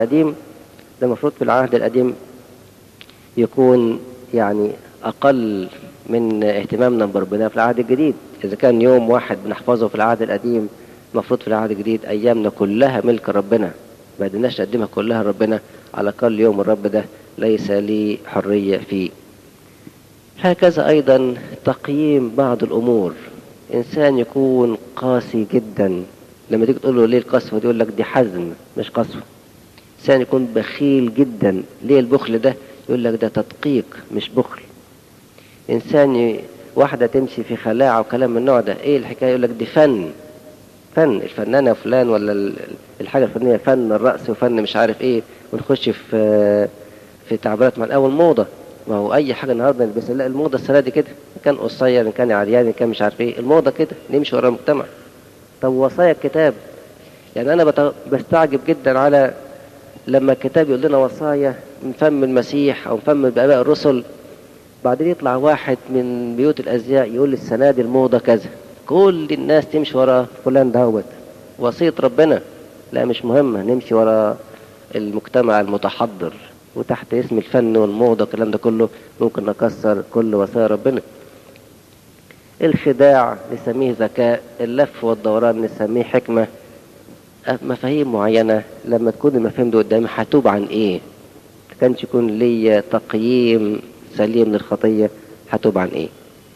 القديم ده المفروض في العهد القديم يكون يعني أقل من اهتمامنا بربنا في العهد الجديد إذا كان يوم واحد بنحفظه في العهد القديم المفروض في العهد الجديد أيامنا كلها ملك ربنا ما قدرناش نقدمها كلها لربنا على الأقل يوم الرب ده ليس لي حرية فيه هكذا أيضا تقييم بعض الأمور إنسان يكون قاسي جدا لما تيجي تقول له ليه القسوة دي يقول لك دي حزم مش قسوة إنسان يكون بخيل جدا ليه البخل ده يقول لك ده تدقيق مش بخل إنسان ي... واحدة تمشي في خلاعة وكلام من النوع ده إيه الحكاية يقول لك دي فن فن الفنانة فلان ولا الحاجة الفنية فن الرقص وفن مش عارف إيه ونخش في في تعبيرات مع الأول موضة ما هو أي حاجة النهاردة نلبس لا الموضة السنة دي كده إن كان قصير إن كان عريان إن كان مش عارف إيه الموضة كده نمشي ورا المجتمع طب وصايا الكتاب يعني أنا بت... بستعجب جدا على لما الكتاب يقول لنا وصايا من فم المسيح أو من فم آباء الرسل بعدين يطلع واحد من بيوت الأزياء يقول السنة دي الموضة كذا كل الناس تمشي ورا فلان دهوت وصية ربنا لا مش مهمة نمشي ورا المجتمع المتحضر وتحت اسم الفن والموضة الكلام ده كله ممكن نكسر كل وصايا ربنا الخداع نسميه ذكاء اللف والدوران نسميه حكمة مفاهيم معينة لما تكون المفاهيم دي قدامي هتوب عن ايه كانش يكون لي تقييم سليم للخطية هتوب عن ايه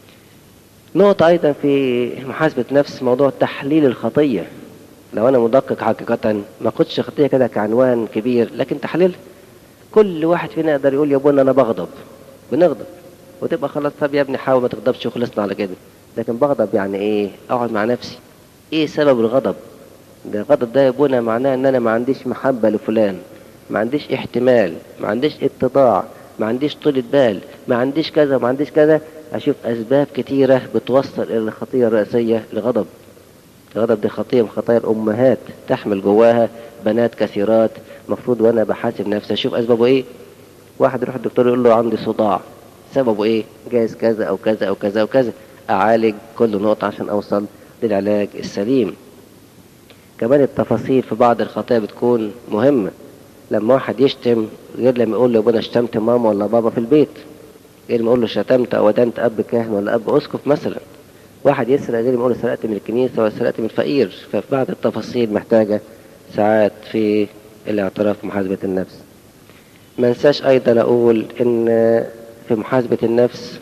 نقطة ايضا في محاسبة نفس موضوع تحليل الخطية لو انا مدقق حقيقة ما اخدش خطية كده كعنوان كبير لكن تحليلها كل واحد فينا يقدر يقول يا ابونا انا بغضب بنغضب وتبقى خلاص طب يا ابني حاول ما تغضبش وخلصنا على كده لكن بغضب يعني ايه اقعد مع نفسي ايه سبب الغضب ده الغضب ده يا ابونا معناه ان انا ما عنديش محبة لفلان ما عنديش احتمال ما عنديش اتضاع ما عنديش طولة بال ما عنديش كذا ما عنديش كذا اشوف اسباب كتيرة بتوصل الى الخطية الرئيسية الغضب الغضب دي خطية من خطايا الامهات تحمل جواها بنات كثيرات مفروض وانا بحاسب نفسي اشوف اسبابه ايه واحد يروح الدكتور يقول له عندي صداع سببه ايه جايز كذا او كذا او كذا او كذا اعالج كل نقطة عشان اوصل للعلاج السليم كمان التفاصيل في بعض الخطايا بتكون مهمة لما واحد يشتم غير لما يقول له ابونا شتمت ماما ولا بابا في البيت غير ما يقول له شتمت او ودنت اب كاهن ولا اب اسقف مثلا واحد يسرق غير ما يقول له سرقت من الكنيسة ولا سرقت من الفقير ففي بعض التفاصيل محتاجة ساعات في الاعتراف بمحاسبة النفس ما انساش ايضا اقول ان في محاسبة النفس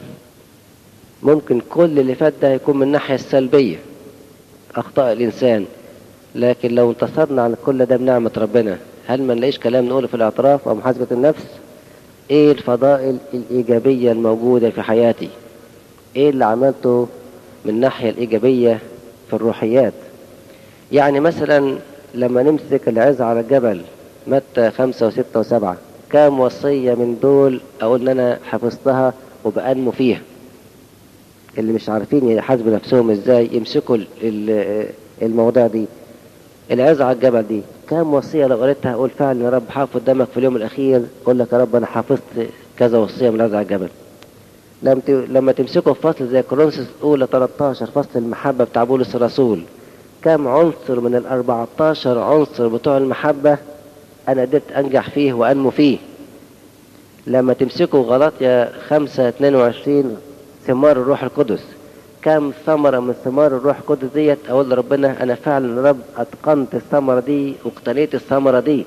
ممكن كل اللي فات ده يكون من الناحية السلبية اخطاء الانسان لكن لو انتصرنا على كل ده بنعمة ربنا هل ما نلاقيش كلام نقوله في الاعتراف او محاسبة النفس ايه الفضائل الايجابية الموجودة في حياتي ايه اللي عملته من الناحية الايجابية في الروحيات يعني مثلا لما نمسك العزة على الجبل متى خمسة وستة وسبعة كام وصية من دول اقول ان انا حفظتها وبأنمو فيها اللي مش عارفين يحاسبوا نفسهم ازاي يمسكوا المواضيع دي العزة على الجبل دي كام وصية لو قريتها أقول فعلا يا رب حافظ قدامك في اليوم الأخير أقول لك يا رب أنا حافظت كذا وصية من العزة على الجبل لما لما تمسكوا في فصل زي كورنثوس الأولى 13 فصل المحبة بتاع بولس الرسول كام عنصر من ال 14 عنصر بتوع المحبة أنا قدرت أنجح فيه وأنمو فيه لما تمسكوا غلطية 5 22 ثمار الروح القدس كم ثمرة من ثمار الروح القدس ديت أقول لربنا أنا فعلا رب أتقنت الثمرة دي واقتنيت الثمرة دي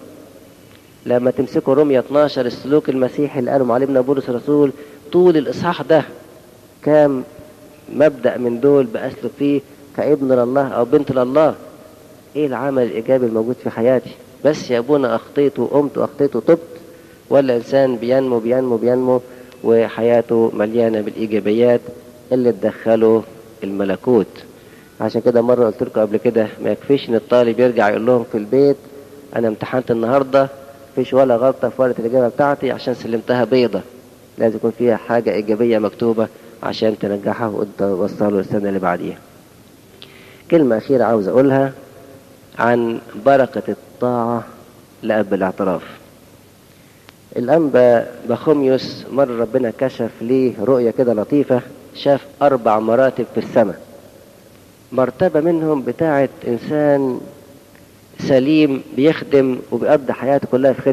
لما تمسكوا رمية 12 السلوك المسيحي اللي قاله معلمنا بولس الرسول طول الإصحاح ده كام مبدأ من دول بأسلك فيه كابن لله أو بنت لله إيه العمل الإيجابي الموجود في حياتي بس يا أبونا أخطيت وقمت وأخطيت وتبت ولا إنسان بينمو بينمو بينمو وحياته مليانة بالإيجابيات اللي تدخله الملكوت عشان كده مرة قلت لكم قبل كده ما يكفيش ان الطالب يرجع يقول لهم في البيت انا امتحنت النهاردة مفيش ولا غلطة في ورقة الإجابة بتاعتي عشان سلمتها بيضة لازم يكون فيها حاجة إيجابية مكتوبة عشان تنجحها وتوصله للسنة اللي بعديها كلمة أخيرة عاوز أقولها عن بركة الطاعة لأب الاعتراف الأنبا بخوميوس مرة ربنا كشف ليه رؤية كده لطيفة شاف أربع مراتب في السماء مرتبة منهم بتاعة إنسان سليم بيخدم وبيقضي حياته كلها في خدمة